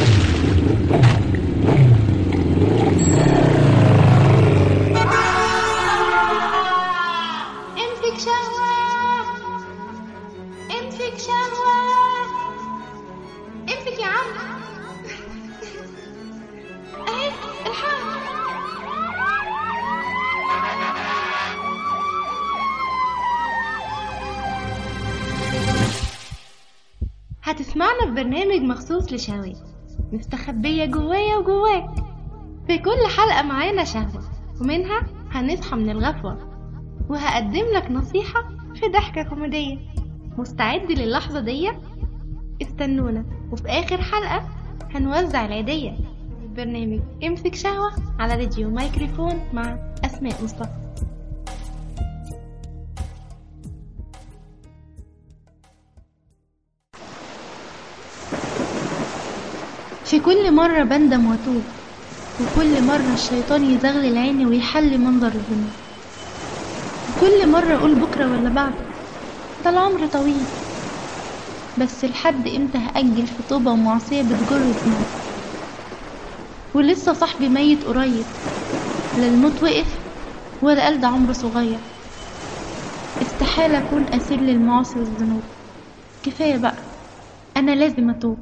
امسك شهوة امسك شهوة امسك يا عم اهي الحق هتسمعنا في برنامج مخصوص لشهوات مستخبية جوايا وجواك في كل حلقة معانا شهوة ومنها هنصحى من الغفوة وهقدم لك نصيحة في ضحكة كوميدية مستعد للحظة دي؟ استنونا وفي آخر حلقة هنوزع العيدية برنامج امسك شهوة على راديو مايكروفون مع أسماء مصطفى في كل مرة بندم واتوب وكل مرة الشيطان يزغلل عيني ويحلي منظر الذنوب وكل مرة أقول بكرة ولا بعد ده العمر طويل بس لحد امتى هأجل في توبة ومعصية بتجر ذنوب ولسه صاحبي ميت قريب لا الموت وقف ولا قال ده عمر صغير استحالة أكون أسير للمعاصي والذنوب كفاية بقى أنا لازم أتوب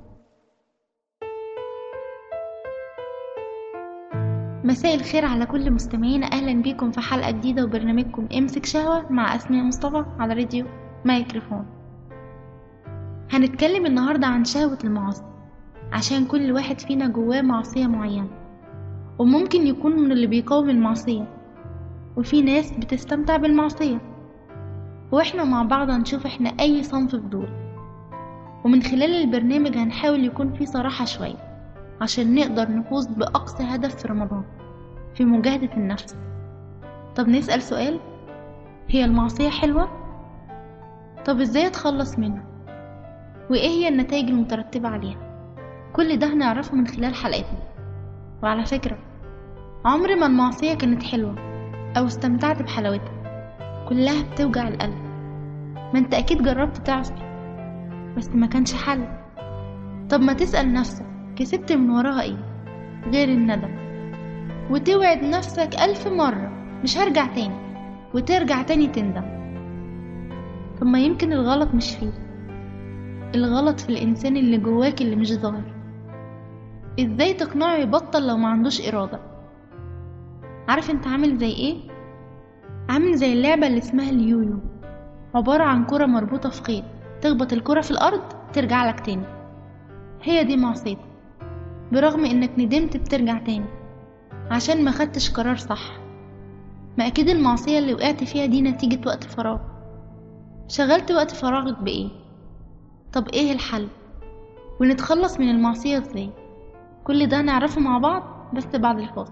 مساء الخير على كل مستمعينا اهلا بيكم في حلقه جديده وبرنامجكم امسك شهوه مع اسماء مصطفى على راديو مايكروفون هنتكلم النهارده عن شهوه المعاصي عشان كل واحد فينا جواه معصيه معينه وممكن يكون من اللي بيقاوم المعصيه وفي ناس بتستمتع بالمعصيه واحنا مع بعض هنشوف احنا اي صنف في دول ومن خلال البرنامج هنحاول يكون في صراحه شويه عشان نقدر نفوز بأقصى هدف في رمضان في مجاهدة النفس طب نسأل سؤال هي المعصية حلوة؟ طب ازاي اتخلص منها؟ وايه هي النتائج المترتبة عليها؟ كل ده هنعرفه من خلال حلقتنا وعلى فكرة عمر ما المعصية كانت حلوة أو استمتعت بحلاوتها كلها بتوجع القلب ما انت أكيد جربت تعصي بس ما كانش حل طب ما تسأل نفسك كسبت من وراها ايه غير الندم وتوعد نفسك ألف مرة مش هرجع تاني وترجع تاني تندم طب ما يمكن الغلط مش فيه الغلط في الإنسان اللي جواك اللي مش ظاهر ازاي تقنعه يبطل لو ما عندوش إرادة عارف انت عامل زي ايه عامل زي اللعبة اللي اسمها اليويو عبارة عن كرة مربوطة في خيط تخبط الكرة في الأرض ترجع لك تاني هي دي معصيتك برغم انك ندمت بترجع تاني عشان ما خدتش قرار صح ما اكيد المعصية اللي وقعت فيها دي نتيجة وقت فراغ شغلت وقت فراغك بايه طب ايه الحل ونتخلص من المعصية ازاي كل ده نعرفه مع بعض بس بعد الفاصل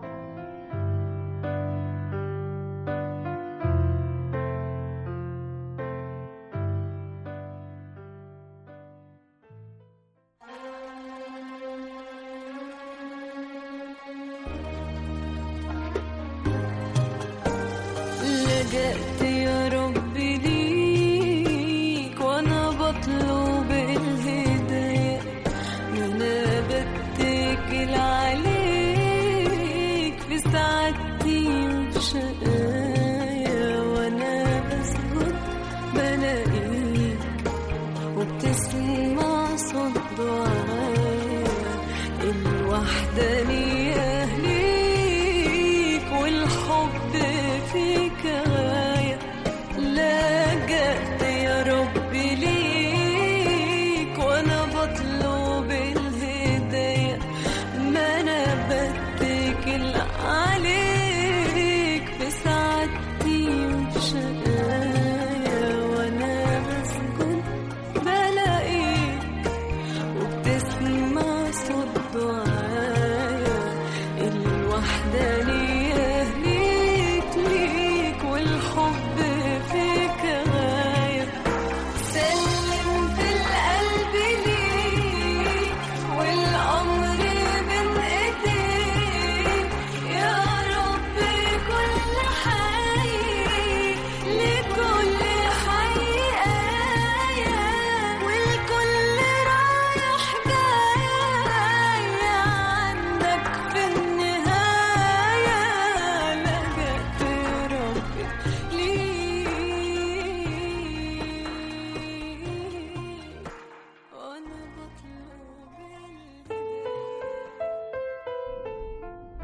لجأت يا ربي ليك وانا بطلب الهداية وانا بتكل عليك في سعادتي وفي شقايا وانا بسجد بلاقيك وبتسمع صوت دعايا الوحدانية ليك والحب فيك غاية لجأت يا ربي ليك وانا بطلب الهداية ما انا بتكل عليك في سعادتي وفي شقايا وانا بسجد بلاقيك وبتسمع صوت دعايا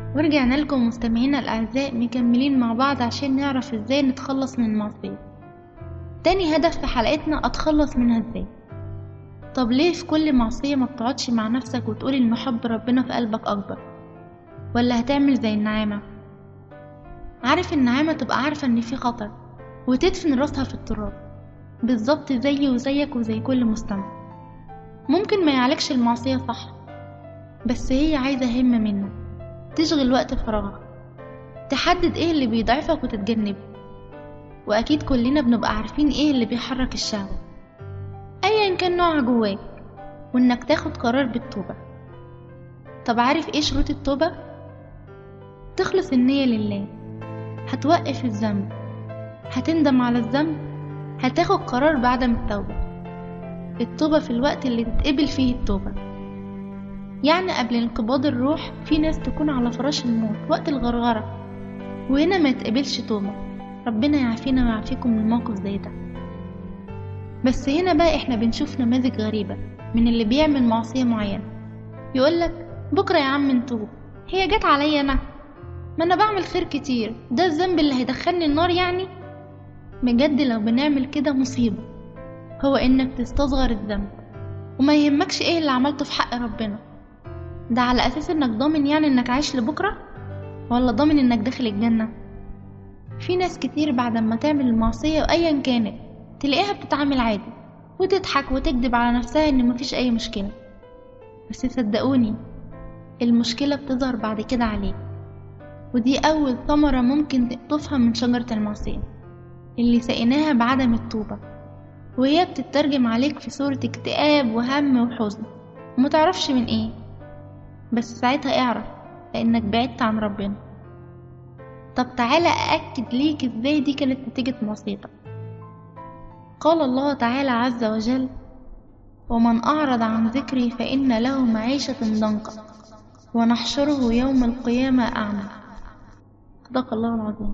ورجعنا لكم مستمعينا الأعزاء مكملين مع بعض عشان نعرف ازاي نتخلص من المعصية تاني هدف في حلقتنا أتخلص منها ازاي طب ليه في كل معصية ما بتقعدش مع نفسك وتقول إن حب ربنا في قلبك أكبر ولا هتعمل زي النعامة عارف النعامة تبقى عارفة إن في خطر وتدفن راسها في التراب بالظبط زيي وزيك وزي كل مستمع ممكن ما يعالجش المعصية صح بس هي عايزة همة منك تشغل وقت فراغك تحدد ايه اللي بيضعفك وتتجنبه واكيد كلنا بنبقى عارفين ايه اللي بيحرك الشهوة ايا كان نوعها جواك وانك تاخد قرار بالتوبة طب عارف ايه شروط التوبة تخلص النية لله هتوقف الذنب هتندم على الذنب هتاخد قرار بعدم التوبة التوبة في الوقت اللي تتقبل فيه التوبة يعني قبل انقباض الروح في ناس تكون على فراش الموت وقت الغرغرة وهنا ما يتقبلش توبة ربنا يعافينا ويعافيكم من موقف زي ده بس هنا بقى احنا بنشوف نماذج غريبة من اللي بيعمل معصية معينة يقولك بكرة يا عم نتوب هي جت عليا انا ما انا بعمل خير كتير ده الذنب اللي هيدخلني النار يعني بجد لو بنعمل كده مصيبة هو انك تستصغر الذنب وما يهمكش ايه اللي عملته في حق ربنا ده على اساس انك ضامن يعني انك عايش لبكرة ولا ضامن انك داخل الجنة في ناس كتير بعد ما تعمل المعصية ايا كانت تلاقيها بتتعامل عادي وتضحك وتكذب على نفسها ان مفيش اي مشكلة بس صدقوني المشكلة بتظهر بعد كده عليك ودي اول ثمرة ممكن تقطفها من شجرة المعصية اللي سقيناها بعدم التوبة وهي بتترجم عليك في صورة اكتئاب وهم وحزن ومتعرفش من ايه بس ساعتها اعرف لانك بعدت عن ربنا طب تعالى أأكد ليك ازاي دي كانت نتيجة معصيتك قال الله تعالى عز وجل ومن أعرض عن ذكري فإن له معيشة ضنكا ونحشره يوم القيامة أعمى صدق الله العظيم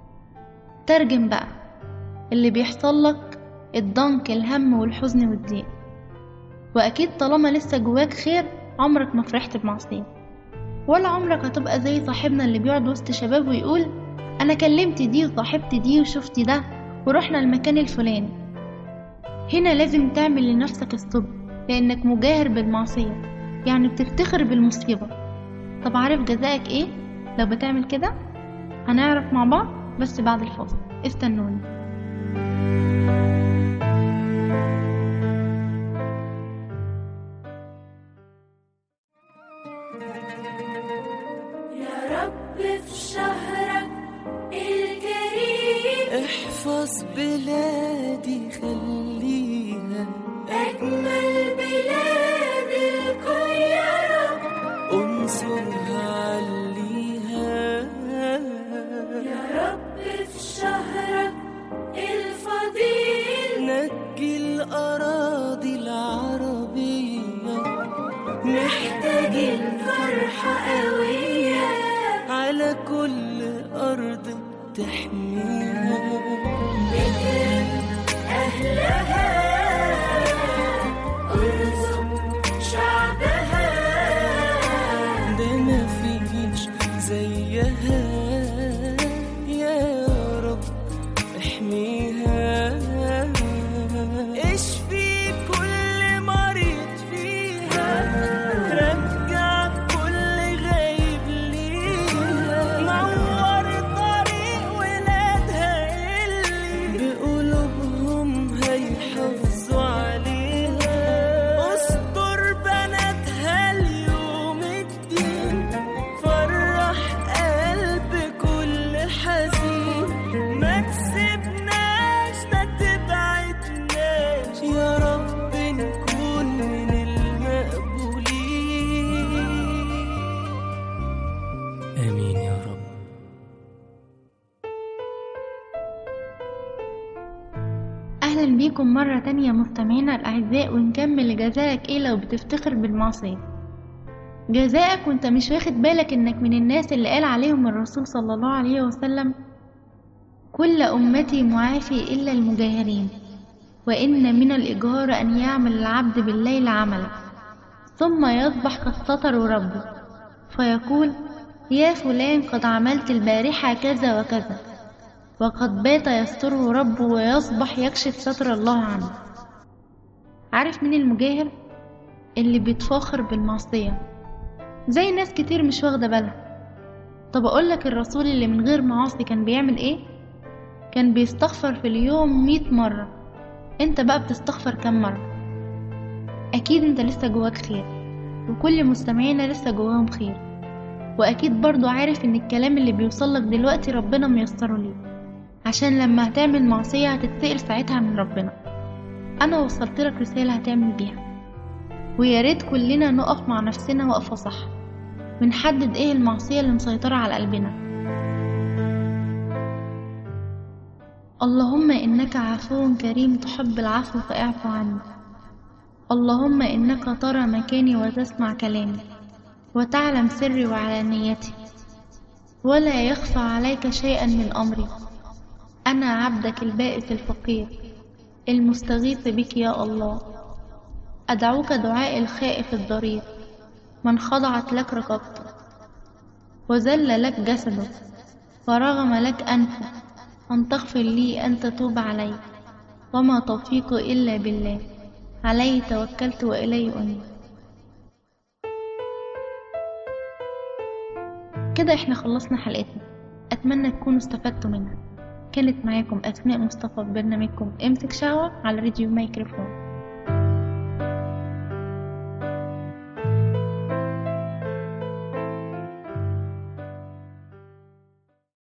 ترجم بقى اللي بيحصل لك الضنك الهم والحزن والضيق وأكيد طالما لسه جواك خير عمرك ما فرحت بمعصية ولا عمرك هتبقى زي صاحبنا اللي بيقعد وسط شباب ويقول أنا كلمت دي وصاحبت دي وشفت ده ورحنا المكان الفلاني هنا لازم تعمل لنفسك الصبر لأنك مجاهر بالمعصية يعني بتفتخر بالمصيبة طب عارف جزائك ايه لو بتعمل كده هنعرف مع بعض بس بعد الفاصل استنوني يا رب في شهرك الكريم احفظ بلادي خليها أجمل بلاد الكون يا رب انصرها عليها يا رب في شهرك الفضيل نجي الأراضي العربية محتاجين فرحة قوية على كل أرض تحميها أهلها ارزق شعبها ده مفيش زيها يا رب احميها اشفي كل مريض فيها رجع كل غايب ليها نور طريق ولادها اللي بقلوبهم هيحافظوا عليها استر بناتها اليوم الدين فرح قلب كل حزين ما تسيبناش ما تبعدناش يا رب نكون من المقبولين آمين يا رب أهلا بيكم مرة تانية مستمعينا الأعزاء ونكمل جزائك إيه لو بتفتخر بالمعصية جزائك وانت مش واخد بالك انك من الناس اللي قال عليهم الرسول صلى الله عليه وسلم كل أمتي معافي إلا المجاهرين وإن من الإجهار أن يعمل العبد بالليل عملا ثم يصبح قد ستر ربه فيقول يا فلان قد عملت البارحة كذا وكذا وقد بات يستره ربه ويصبح يكشف ستر الله عنه عارف مين المجاهر اللي بيتفاخر بالمعصية زي ناس كتير مش واخدة بالها طب أقولك الرسول اللي من غير معاصي كان بيعمل إيه؟ كان بيستغفر في اليوم مية مرة انت بقى بتستغفر كم مرة أكيد انت لسه جواك خير وكل مستمعينا لسه جواهم خير وأكيد برضو عارف إن الكلام اللي بيوصلك دلوقتي ربنا ميسره ليك عشان لما هتعمل معصية هتتسأل ساعتها من ربنا أنا وصلتلك رسالة هتعمل بيها ويا ريت كلنا نقف مع نفسنا وقفة صح ونحدد ايه المعصية اللي مسيطرة على قلبنا اللهم إنك عفو كريم تحب العفو فاعف عني اللهم إنك ترى مكاني وتسمع كلامي وتعلم سري وعلانيتي ولا يخفى عليك شيئا من أمري أنا عبدك البائس الفقير المستغيث بك يا الله أدعوك دعاء الخائف الضرير من خضعت لك رقبته وذل لك جسده ورغم لك أنفه أن تغفر لي أن تتوب علي وما توفيق إلا بالله عليه توكلت وإليه أنيب كده احنا خلصنا حلقتنا أتمنى تكونوا استفدتوا منها كانت معاكم أسماء مصطفى في برنامجكم امسك شعوة على راديو ميكروفون